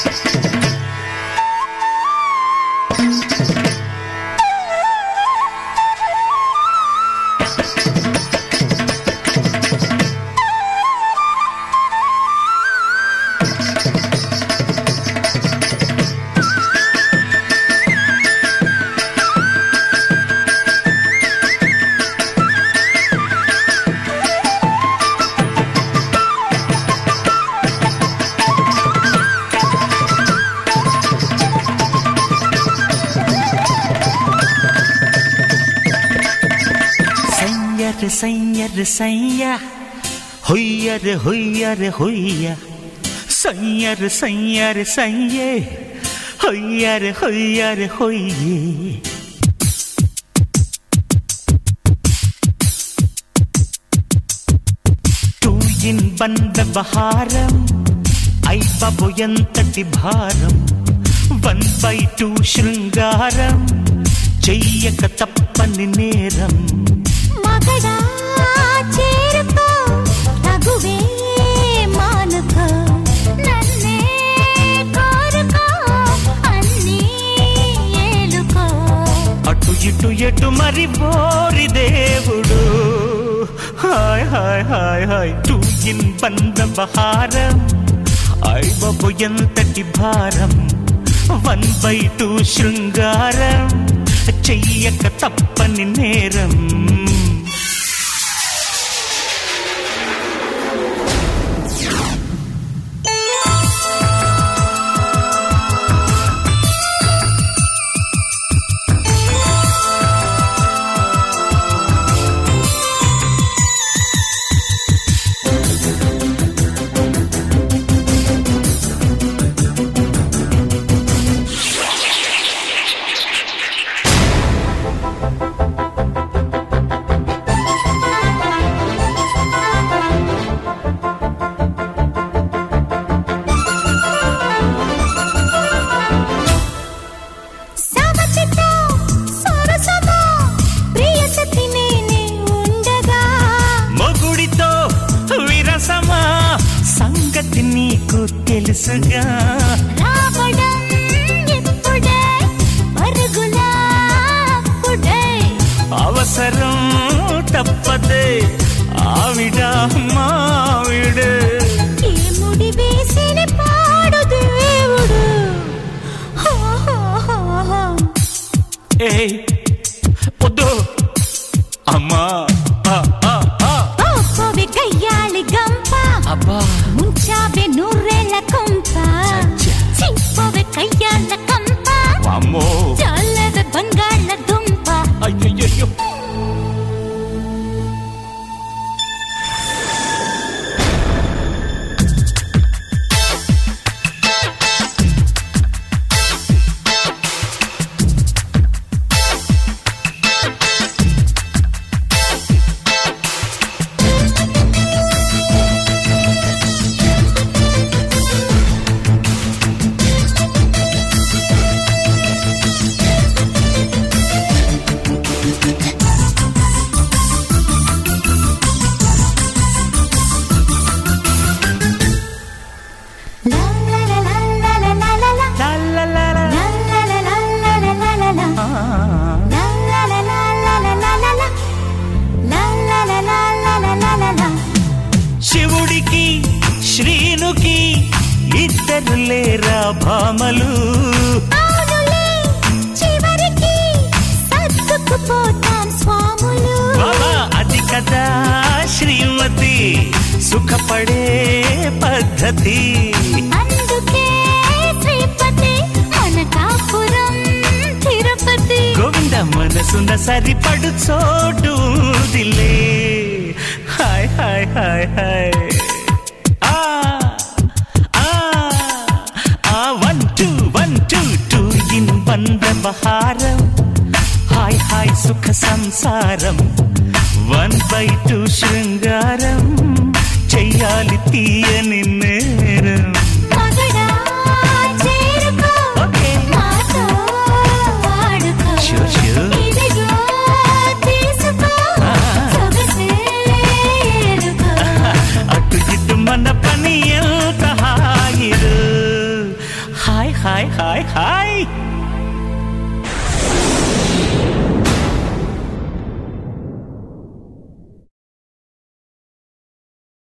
సయ్యర్ సయ్యర్ సయ్య హొయ్యర్ హొయ్యర్ హొయ్య సయ్యర్ సయ్యర్ సయ్యే హొయ్యర్ హొయ్యర్ హొయ్యే టూ ఇన్ వన్ వ్యవహారం ఐ బాబు ఎంతటి భారం వన్ బై టూ శృంగారం చెయ్యక తప్పని నేరం మగడా చేరుకో తగువే మానుకో నన్నే కోరుకో అన్నీ ఏలుకో అటు ఇటు ఎటు మరి బోరి దేవుడు హాయ్ హాయ్ హాయ్ హాయ్ టూ ఇన్ బంద బహారం ఐ బాబు ఎంతటి భారం వన్ బై టూ శృంగారం చెయ్యక తప్పని నేరం సమచితో సరసమా ప్రియసఖి నేనే ఉండగా మొగుడితో విరసమా సంగతి నీకు తెలుసుగా రావడం ఇప్పుడే పరుగులా అప్పుడే అవసరం తప్పదే ఆవిడ మావిడే ఈ ముడి వేసిన పాడు దేవుడు హో, హో, హో, హో. ఏయ్ వద్దు అమ్మా ఆ, ఆ, ఆ. పోపోవి గయ్యాళి గంప అబ్బా ముంచావే నూరేళ్ల కొంప చచ్చా. చింపోవే కయ్యాళ్ళ కంప అమ్మో చల్లవే బంగాళ దుంప అయ్యయ్యో లా లా లా లా లా లా లా లా లా. లా, లా, లా, లా. లా లా లా లా లా లా లా లా లా. ఆ. లా లా లా లా లా లా లా లా లా. లా లా లా లా లా లా లా లా లా. శివుడికి శ్రీనుకి ఇద్దరు లేరా భామలు అవునులే, చివరికి సర్దుకుపోతాం స్వాములు బాబా అది కదా శ్రీమతి సుఖపడే పద్ధతి అందుకే శ్రీపతి మన కాపురం తిరుపతి గోవింద మనసున సరిపడు చోటు ఉందిలే హాయ్ హాయ్ హాయ్ హాయ్ ఆ ఆ ఆ one two one two two in one వ్యవహారం హాయ్ హాయ్ సుఖ సంసారం వన్ బై టూ శృంగారం చెయ్యాలి తీయని నేరం మగడా చేరుకో ఓకే మాతో ఆడుకో Sure, sure. ఇదిగో తీసుకో ఆ. సొగసే ఏలుకో. అటు ఇటు మన పని ఎంత హాయిరు హాయ్ హాయ్ హాయ్